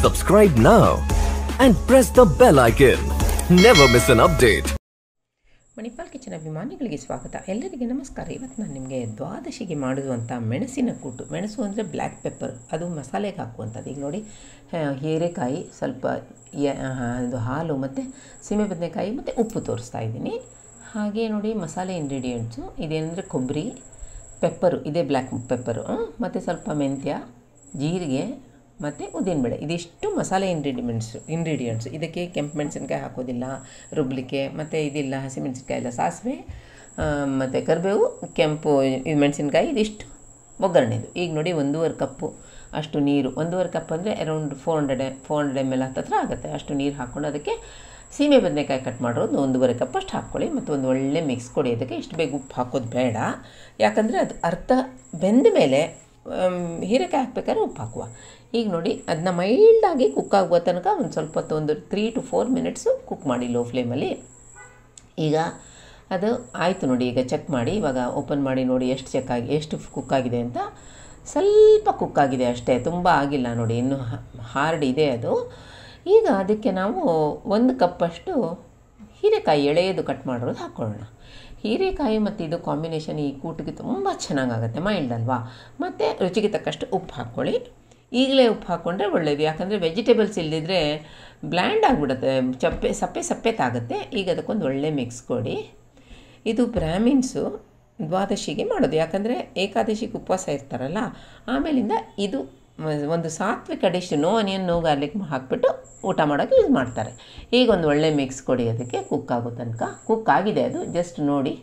Subscribe now and press the bell icon. Never miss an update. Manipal kitchen ಅಭಿಮಾನಿಗಳಿಗೆ ಸ್ವಾಗತ ಎಲ್ಲರಿಗೆ ನಮಸ್ಕಾರ ಇವತ್ತು ನಾನು ನಿಮಗೆ ದ್ವಾದಶಿಗೆ ಮಾಡುವಂಥ ಮೆಣಸಿನ ಕೂಟು ಮೆಣಸು ಅಂದರೆ ಬ್ಲ್ಯಾಕ್ ಪೆಪ್ಪರ್ ಅದು ಮಸಾಲೆಗೆ ಹಾಕುವಂಥದ್ದು ಈಗ ನೋಡಿ ಆ, ಹೀರೆಕಾಯಿ ಸ್ವಲ್ಪ ಯ- ಆ, ಇದು ಹಾಲು ಮತ್ತು ಸೀಮೆ ಬದನೆಕಾಯಿ ಮತ್ತು ಉಪ್ಪು ತೋರಿಸ್ತಾ ಇದ್ದೀನಿ ಹಾಗೆ ನೋಡಿ ಮಸಾಲೆ ಇಂಗ್ರೀಡಿಯೆಂಟ್ಸು ಇದೇನೆಂದರೆ ಕೊಬ್ಬರಿ ಪೆಪ್ಪರು ಇದೇ ಬ್ಲ್ಯಾಕ್ ಪೆಪ್ಪರು ಮತ್ತು ಸ್ವಲ್ಪ ಮೆಂತ್ಯ ಜೀರಿಗೆ ಮತ್ತು ಉದ್ದಿನಬೇಳೆ ಇದಿಷ್ಟು ಮಸಾಲೆ ಇಂಗ್ರೀಡಿಯೆಂಟ್ಸು ಇಂಗ್ರೀಡಿಯೆಂಟ್ಸ್ ಇದಕ್ಕೆ ಕೆಂಪು ಮೆಣಸಿನ್ಕಾಯಿ ಹಾಕೋದಿಲ್ಲ ರುಬ್ಲಿಕ್ಕೆ ಮತ್ತು ಇದಿಲ್ಲ ಹಸಿಮೆಣಸಿನ್ಕಾಯಿ ಇಲ್ಲ ಸಾಸಿವೆ ಮತ್ತು ಕರಿಬೇವು ಕೆಂಪು ಇದು ಮೆಣಸಿನ್ಕಾಯಿ ಇದಿಷ್ಟು ಒಗ್ಗರಣೆದು ಈಗ ನೋಡಿ ಒಂದೂವರೆ ಕಪ್ಪು ಅಷ್ಟು ನೀರು ಒಂದೂವರೆ ಕಪ್ ಅಂದರೆ around four hundred four hundred M L ಹತ್ತತ್ರ ಆಗುತ್ತೆ ಅಷ್ಟು ನೀರು ಹಾಕ್ಕೊಂಡು ಅದಕ್ಕೆ ಸೀಮೆ ಬದನೆಕಾಯಿ ಕಟ್ ಮಾಡಿರೋದು ಒಂದೂವರೆ ಕಪ್ ಅಷ್ಟು ಹಾಕ್ಕೊಳ್ಳಿ ಮತ್ತು ಒಂದು ಒಳ್ಳೆ ಮಿಕ್ಸ್ ಕೊಡಿ ಅದಕ್ಕೆ ಇಷ್ಟು ಬೇಗ ಉಪ್ಪು ಹಾಕೋದು ಬೇಡ ಯಾಕಂದರೆ ಅದು ಅರ್ಧ ಬೆಂದ ಮೇಲೆ ಆಮ್, ಹೀರೆಕಾಯಿ ಹಾಕ್ಬೇಕಾದ್ರೆ ಉಪ್ಪು ಹಾಕುವ ಈಗ ನೋಡಿ ಅದನ್ನ ಮೈಲ್ಡಾಗಿ ಕುಕ್ ಆಗುವ ತನಕ ಒಂದು ಸ್ವಲ್ಪ ಹೊತ್ತು ಒಂದು three to four minutes cook ಮಾಡಿ ಲೋ ಫ್ಲೇಮಲ್ಲಿ ಈಗ ಅದು ಆಯಿತು ನೋಡಿ ಈಗ ಚೆಕ್ ಮಾಡಿ ಇವಾಗ ಓಪನ್ ಮಾಡಿ ನೋಡಿ ಎಷ್ಟು ಚೆಕ್ ಆಗಿ ಎಷ್ಟು ಕುಕ್ ಆಗಿದೆ ಅಂತ ಸ್ವಲ್ಪ ಕುಕ್ ಆಗಿದೆ ಅಷ್ಟೇ ತುಂಬ ಆಗಿಲ್ಲ ನೋಡಿ ಇನ್ನೂ ಹಾರ್ಡ್ ಇದೆ ಅದು ಈಗ ಅದಕ್ಕೆ ನಾವು ಒಂದು ಕಪ್ಪಷ್ಟು ಹೀರೆಕಾಯಿ ಎಳೆಯದು ಕಟ್ ಮಾಡಿರೋದು ಹಾಕ್ಕೊಳ್ಳೋಣ ಹೀರೆಕಾಯಿ ಮತ್ತು ಇದು ಕಾಂಬಿನೇಷನ್ ಈ ಕೂಟಿಗೆ ತುಂಬ ಚೆನ್ನಾಗಾಗುತ್ತೆ ಮೈಲ್ಡ್ ಅಲ್ವಾ ಮತ್ತು ರುಚಿಗೆ ತಕ್ಕಷ್ಟು ಉಪ್ಪು ಹಾಕ್ಕೊಳ್ಳಿ ಈಗಲೇ ಉಪ್ಪು ಹಾಕ್ಕೊಂಡ್ರೆ ಒಳ್ಳೆಯದು ಯಾಕಂದರೆ ವೆಜಿಟೇಬಲ್ಸ್ ಇಲ್ಲದಿದ್ದರೆ ಬ್ಲ್ಯಾಂಡ್ ಆಗಿಬಿಡುತ್ತೆ ಚಪ್ಪೆ ಸಪ್ಪೆ ಸಪ್ಪೆತಾಗುತ್ತೆ ಈಗ ಅದಕ್ಕೊಂದು ಒಳ್ಳೆ ಮಿಕ್ಸ್ ಕೊಡಿ ಇದು ಬ್ರಾಹ್ಮಿನ್ಸು ದ್ವಾದಶಿಗೆ ಮಾಡೋದು ಯಾಕಂದರೆ ಏಕಾದಶಿಗೆ ಉಪವಾಸ ಇರ್ತಾರಲ್ಲ ಆಮೇಲಿಂದ ಇದು ಮ- ಒಂದು ಸಾತ್ವಿಕ dish no onion no garlic ಹಾಕ್ಬಿಟ್ಟು ಊಟ ಮಾಡೋಕ್ಕೆ ಯೂಸ್ ಮಾಡ್ತಾರೆ ಈಗ ಒಂದು ಒಳ್ಳೆ ಮಿಕ್ಸ್ ಕೊಡಿ ಅದಕ್ಕೆ ಕುಕ್ ಆಗೋ ತನಕ ಕುಕ್ ಆಗಿದೆ ಅದು ಜಸ್ಟ್ ನೋಡಿ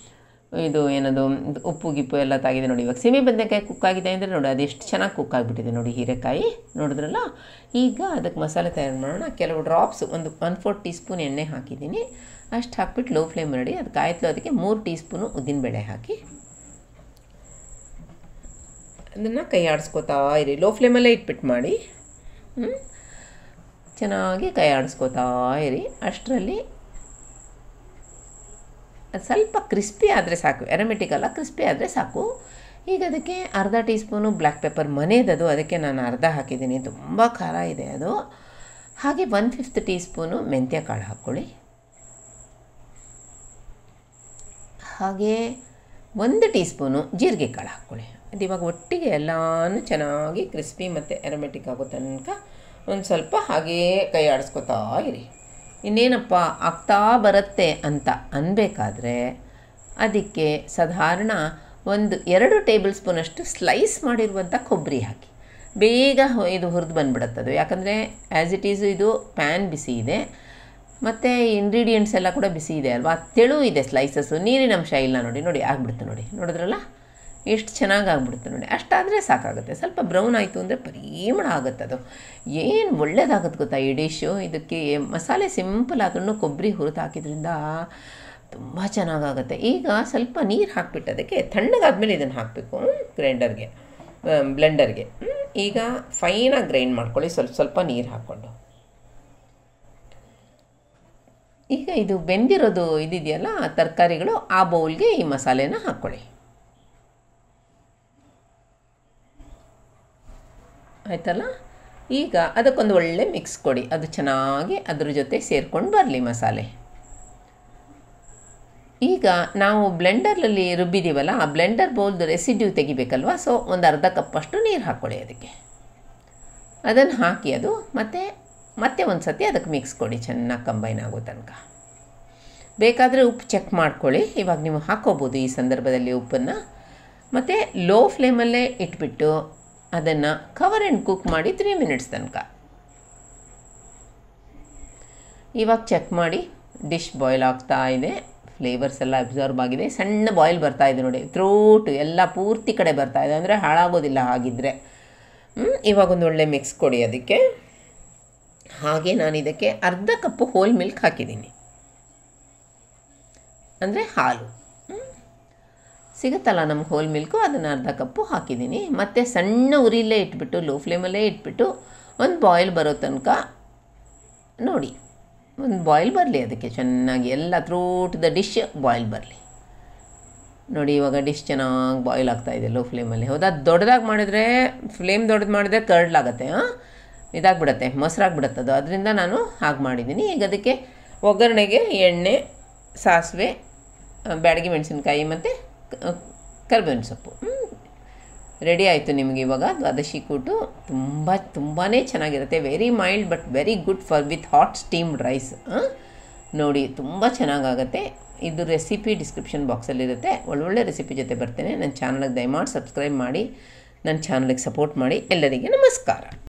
ಇದು ಏನದು ಇದು ಉಪ್ಪು ಗಿಪ್ಪು ಎಲ್ಲ ತಾಗಿದೆ ನೋಡಿ ಇವಾಗ ಸಿಮಿ ಬದನೆಕಾಯಿ ಕುಕ್ ಆಗಿದೆ ಅಂದರೆ ನೋಡಿ ಅದೆಷ್ಟು ಚೆನ್ನಾಗಿ ಕುಕ್ ಆಗಿಬಿಟ್ಟಿದೆ ನೋಡಿ ಹೀರೆಕಾಯಿ ನೋಡಿದ್ರಲ್ಲ ಈಗ ಅದಕ್ಕೆ ಮಸಾಲೆ ತಯಾರು ಮಾಡೋಣ ಕೆಲವು ಡ್ರಾಪ್ಸ್ ಒಂದು ಒನ್ ಫೋರ್ ಟೀ ಸ್ಪೂನ್ ಎಣ್ಣೆ ಹಾಕಿದ್ದೀನಿ ಅಷ್ಟು ಹಾಕ್ಬಿಟ್ಟು ಲೋ ಫ್ಲೇಮ್ ಮಾಡಿ ಅದಕ್ಕೆ ಆಯ್ತು ಅದಕ್ಕೆ ಮೂರು ಟೀ ಸ್ಪೂನು ಉದ್ದಿನಬೇಳೆ ಹಾಕಿ ಅದನ್ನು ಕೈ ಆಡಿಸ್ಕೋತಾ ಇರಿ ಲೋ ಫ್ಲೇಮಲ್ಲೇ ಇಟ್ಬಿಟ್ಟು ಮಾಡಿ ಹ್ಮ್? ಚೆನ್ನಾಗಿ ಕೈ ಆಡಿಸ್ಕೋತಾ ಇರಿ ಅಷ್ಟರಲ್ಲಿ ಅದು ಸ್ವಲ್ಪ ಕ್ರಿಸ್ಪಿ ಆದರೆ ಸಾಕು ಎರಮೆಟಿಕ್ ಅಲ್ಲ ಕ್ರಿಸ್ಪಿ ಆದರೆ ಸಾಕು ಈಗ ಅದಕ್ಕೆ ಅರ್ಧ ಟೀ ಸ್ಪೂನು ಬ್ಲ್ಯಾಕ್ ಪೆಪ್ಪರ್ ಮನೆಯದದು ಅದಕ್ಕೆ ನಾನು ಅರ್ಧ ಹಾಕಿದ್ದೀನಿ ತುಂಬ ಖಾರ ಇದೆ ಅದು ಹಾಗೆ ಒನ್ ಫಿಫ್ತ್ ಟೀ ಸ್ಪೂನು ಮೆಂತ್ಯ ಕಾಳು ಹಾಕ್ಕೊಳ್ಳಿ ಹಾಗೆ ಒಂದು ಟೀ ಸ್ಪೂನು ಜೀರಿಗೆ ಕಾಳು ಹಾಕ್ಕೊಳ್ಳಿ ಅದು ಇವಾಗ ಒಟ್ಟಿಗೆ ಎಲ್ಲನೂ ಚೆನ್ನಾಗಿ ಕ್ರಿಸ್ಪಿ ಮತ್ತು ಎರಮೆಟಿಕ್ ಆಗೋ ತನಕ ಒಂದು ಸ್ವಲ್ಪ ಹಾಗೇ ಕೈ ಆಡಿಸ್ಕೊತಾ ಇರಿ ಇನ್ನೇನಪ್ಪ ಆಗ್ತಾ ಬರುತ್ತೆ ಅಂತ ಅನ್ಬೇಕಾದ್ರೆ ಅದಕ್ಕೆ ಸಾಧಾರಣ ಒಂದು ಎರಡು ಟೇಬಲ್ ಸ್ಪೂನಷ್ಟು ಸ್ಲೈಸ್ ಮಾಡಿರುವಂಥ ಕೊಬ್ಬರಿ ಹಾಕಿ ಬೇಗ ಹೊ- ಇದು ಹುರಿದು ಬಂದ್ಬಿಡುತ್ತದು ಯಾಕಂದರೆ ಆ್ಯಸ್ ಇಟ್ ಈಸ್ ಇದು ಪ್ಯಾನ್ ಬಿಸಿ ಇದೆ ಮತ್ತು ಇಂಗ್ರೀಡಿಯೆಂಟ್ಸ್ ಎಲ್ಲ ಕೂಡ ಬಿಸಿ ಇದೆ ಅಲ್ವಾ ತೆಳು ಇದೆ ಸ್ಲೈಸಸ್ಸು ನೀರಿನ ಅಂಶ ಇಲ್ಲ ನೋಡಿ ನೋಡಿ ಆಗ್ಬಿಡುತ್ತೆ ನೋಡಿ ನೋಡಿದ್ರಲ್ಲ ಎಷ್ಟು ಚೆನ್ನಾಗಿ ಆಗ್ಬಿಡುತ್ತೆ ನೋಡಿ ಅಷ್ಟಾದರೆ ಸಾಕಾಗುತ್ತೆ ಸ್ವಲ್ಪ ಬ್ರೌನ್ ಆಯಿತು ಅಂದರೆ ಪರಿಮಳ ಆಗುತ್ತೆ ಅದು ಏನು ಒಳ್ಳೇದಾಗುತ್ತೆ ಗೊತ್ತಾ ಈ ಡಿಶ್ಶು ಇದಕ್ಕೆ ಮಸಾಲೆ ಸಿಂಪಲ್ ಆದ್ರೂ ಕೊಬ್ಬರಿ ಹುರಿದು ಹಾಕಿದ್ರಿಂದ ತುಂಬ ಚೆನ್ನಾಗಾಗುತ್ತೆ ಈಗ ಸ್ವಲ್ಪ ನೀರು ಹಾಕ್ಬಿಟ್ಟು ಅದಕ್ಕೆ ತಣ್ಣಗಾದ್ಮೇಲೆ ಇದನ್ನು ಹಾಕಬೇಕು ಗ್ರೈಂಡರ್ಗೆ ಬ್ಲೆಂಡರ್ಗೆ ಈಗ ಫೈನಾಗಿ ಗ್ರೈಂಡ್ ಮಾಡ್ಕೊಳ್ಳಿ ಸ್ವಲ್ಪ ಸ್ವಲ್ಪ ನೀರು ಹಾಕ್ಕೊಂಡು ಈಗ ಇದು ಬೆಂದಿರೋದು ಇದಿದೆಯಲ್ಲ ತರಕಾರಿಗಳು ಆ ಬೌಲ್ಗೆ ಈ ಮಸಾಲೆನ ಹಾಕ್ಕೊಳ್ಳಿ ಆಯ್ತಲ್ಲ ಈಗ ಅದಕ್ಕೊಂದು ಒಳ್ಳೆ ಮಿಕ್ಸ್ ಕೊಡಿ ಅದು ಚೆನ್ನಾಗಿ ಅದ್ರ ಜೊತೆ ಸೇರ್ಕೊಂಡು ಬರಲಿ ಮಸಾಲೆ ಈಗ ನಾವು ಬ್ಲೆಂಡರ್ನಲ್ಲಿ ರುಬ್ಬಿದ್ದೀವಲ್ಲ ಆ ಬ್ಲೆಂಡರ್ ಬೌಲ್ದು ರೆಸಿಡ್ಯೂ ತೆಗಿಬೇಕಲ್ವ ಸೊ ಒಂದು ಅರ್ಧ ಕಪ್ಪಷ್ಟು ನೀರು ಹಾಕ್ಕೊಳ್ಳಿ ಅದಕ್ಕೆ ಅದನ್ನು ಹಾಕಿ ಅದು ಮತ್ತು ಮತ್ತೆ ಒಂದು ಸತಿ ಅದಕ್ಕೆ ಮಿಕ್ಸ್ ಕೊಡಿ ಚೆನ್ನಾಗಿ ಕಂಬೈನ್ ಆಗೋ ತನಕ ಬೇಕಾದರೆ ಉಪ್ಪು ಚೆಕ್ ಮಾಡ್ಕೊಳ್ಳಿ ಇವಾಗ ನೀವು ಹಾಕ್ಕೋಬೋದು ಈ ಸಂದರ್ಭದಲ್ಲಿ ಉಪ್ಪನ್ನು ಮತ್ತು ಲೋ ಫ್ಲೇಮಲ್ಲೇ ಇಟ್ಬಿಟ್ಟು ಅದನ್ನು ಕವರ್ ಆ್ಯಂಡ್ ಕುಕ್ ಮಾಡಿ ತ್ರೀ ಮಿನಿಟ್ಸ್ ತನಕ ಇವಾಗ ಚೆಕ್ ಮಾಡಿ ಡಿಶ್ ಬಾಯ್ಲ್ ಆಗ್ತಾ ಇದೆ ಫ್ಲೇವರ್ಸ್ ಎಲ್ಲ ಅಬ್ಸರ್ವ್ ಆಗಿದೆ ಸಣ್ಣ ಬಾಯ್ಲ್ ಬರ್ತಾ ಇದೆ ನೋಡಿ ಥ್ರೋಟ್ ಎಲ್ಲ ಪೂರ್ತಿ ಕಡೆ ಬರ್ತಾ ಇದೆ ಅಂದರೆ ಹಾಳಾಗೋದಿಲ್ಲ ಹಾಗಿದ್ದರೆ ಹ್ಮ್, ಇವಾಗ ಒಂದು ಒಳ್ಳೆ ಮಿಕ್ಸ್ ಕೊಡಿ ಅದಕ್ಕೆ ಹಾಗೆ ನಾನು ಇದಕ್ಕೆ ಅರ್ಧ ಕಪ್ಪು ಹೋಲ್ ಮಿಲ್ಕ್ ಹಾಕಿದ್ದೀನಿ ಅಂದರೆ ಹಾಲು ಹ್ಮ್. ಸಿಗುತ್ತಲ್ಲ ನಮ್ಗೆ ಹೋಲ್ ಮಿಲ್ಕು ಅದನ್ನು ಅರ್ಧ ಕಪ್ಪು ಹಾಕಿದ್ದೀನಿ ಮತ್ತು ಸಣ್ಣ ಉರಿಲೇ ಇಟ್ಬಿಟ್ಟು ಲೋ ಫ್ಲೇಮಲ್ಲೇ ಇಟ್ಬಿಟ್ಟು ಒಂದು ಬಾಯ್ಲ್ ಬರೋ ತನಕ ನೋಡಿ ಒಂದು ಬಾಯ್ಲ್ ಬರಲಿ ಅದಕ್ಕೆ ಚೆನ್ನಾಗಿ ಎಲ್ಲ ಥ್ರೂಟ್ ದ ಡಿಶ್ ಬಾಯ್ಲ್ ಬರಲಿ ನೋಡಿ ಇವಾಗ ಡಿಶ್ ಚೆನ್ನಾಗಿ ಬಾಯ್ಲ್ ಆಗ್ತಾ ಇದೆ ಲೋ ಫ್ಲೇಮಲ್ಲಿ ಹೌದಾ ದೊಡ್ಡದಾಗಿ ಮಾಡಿದ್ರೆ ಫ್ಲೇಮ್ ದೊಡ್ಡದು ಮಾಡಿದ್ರೆ ಕರ್ಡ್ಲಾಗತ್ತೆ ಹಾಂ ಇದಾಗ್ಬಿಡತ್ತೆ ಮೊಸರಾಗ್ಬಿಡತ್ತೆ ಅದು ಅದರಿಂದ ನಾನು ಹಾಗೆ ಮಾಡಿದ್ದೀನಿ ಈಗ ಅದಕ್ಕೆ ಒಗ್ಗರಣೆಗೆ ಎಣ್ಣೆ ಸಾಸಿವೆ ಆ, ಬ್ಯಾಡಗಿ ಮೆಣಸಿನ್ಕಾಯಿ ಮತ್ತು ಕರಿಬೇವಿನ ಸೊಪ್ಪು ಹ್ಮ್. ರೆಡಿ ಆಯಿತು ನಿಮಗೆ ಇವಾಗ ದ್ವಾದಶಿ ಕೂಟು ತುಂಬ ತುಂಬಾ ಚೆನ್ನಾಗಿರುತ್ತೆ very mild but very good for with hot steamed rice ನೋಡಿ ತುಂಬ ಚೆನ್ನಾಗಾಗುತ್ತೆ ಇದು ರೆಸಿಪಿ ಡಿಸ್ಕ್ರಿಪ್ಷನ್ ಬಾಕ್ಸಲ್ಲಿರುತ್ತೆ ಒಳ್ಳೊಳ್ಳೆ ರೆಸಿಪಿ ಜೊತೆ ಬರ್ತೇನೆ ನನ್ನ ಚಾನಲ್ಗೆ ದಯಮಾಡಿ ಸಬ್ಸ್ಕ್ರೈಬ್ ಮಾಡಿ ನನ್ನ ಚಾನಲ್ಗೆ ಸಪೋರ್ಟ್ ಮಾಡಿ ಎಲ್ಲರಿಗೆ ನಮಸ್ಕಾರ